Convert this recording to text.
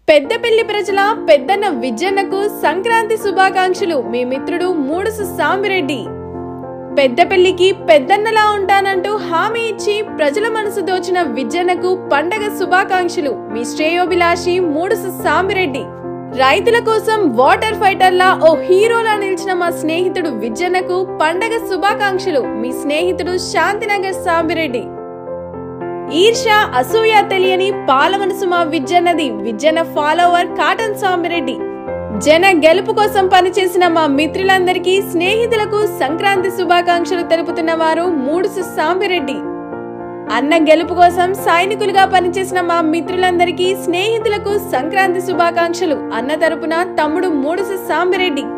పెద్దపల్లి ప్రజల పెద్దన్న విజయన్నకు సంక్రాంతి శుభాకాంక్షలు మీ మిత్రుడు మూడుసు సామిరెడ్డి పెద్దపల్లికి పెద్దన్నలా ఉంటానంటూ హామీ ఇచ్చి ప్రజల మనసు దోచిన విజయన్నకు పండగ శుభాకాంక్షలు మీ శ్రేయోభిలాషి మూడుసు సామిరెడ్డి రైతుల కోసం వాటర్ ఫైటర్లా ఓ హీరోలా నిలిచిన మా స్నేహితుడు విజయన్నకు పండగ శుభాకాంక్షలు మీ స్నేహితుడు శాంతినగర్ సామిరెడ్డి ఈర్ష అసూయ తెలియని పాలమనసు మా విజ్జన్నది విజ్జన ఫాలోవర్ కాటన్ సామిరెడ్డి జన గెలుపు కోసం పనిచేసిన మా మిత్రులందరికీ స్నేహితులకు సంక్రాంతి శుభాకాంక్షలు తెలుపుతున్న వారు మూడుసు సాంబిరెడ్డి అన్న గెలుపు కోసం సైనికులుగా పనిచేసిన మా మిత్రులందరికీ స్నేహితులకు సంక్రాంతి శుభాకాంక్షలు అన్న తరపున తమ్ముడు మూడుసు సాంబిరెడ్డి